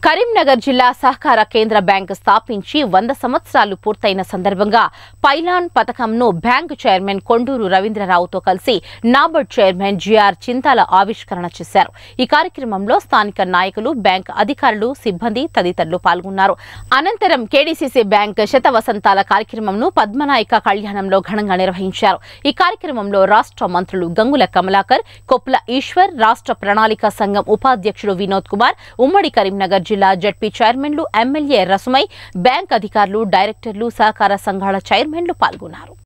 కరీంనగర్ జిల్లా సహకార కేంద్ర బ్యాంక్ స్థాపించి వంద సంవత్సరాలు పూర్తయిన సందర్భంగా పైలాన్ పథకంను బ్యాంకు చైర్మన్ కొండూరు రవీంద్రరావుతో కలిసి నాబర్డ్ చైర్మన్ జిఆర్ చింతాల ఆవిష్కరణ చేశారు ఈ కార్యక్రమంలో స్థానిక నాయకులు బ్యాంక్ అధికారులు సిబ్బంది తదితరులు పాల్గొన్నారు అనంతరం కేడీసీసీ బ్యాంక్ శత వసంతాల కార్యక్రమంను పద్మనాయక కళ్యాణంలో ఘనంగా నిర్వహించారు ఈ కార్యక్రమంలో రాష్ట్ర మంత్రులు గంగుల కమలాకర్ కొప్పుల ఈశ్వర్ రాష్ట్ర ప్రణాళిక సంఘం ఉపాధ్యక్షుడు వినోద్ కుమార్ ఉమ్మడి కరీంనగర్ జిల్లా జడ్పీ చైర్మన్లు ఎమ్మెల్యే రసుమై బ్యాంక్ అధికారులు డైరెక్టర్లు సహకార సంఘాల చైర్మన్లు పాల్గొన్నారు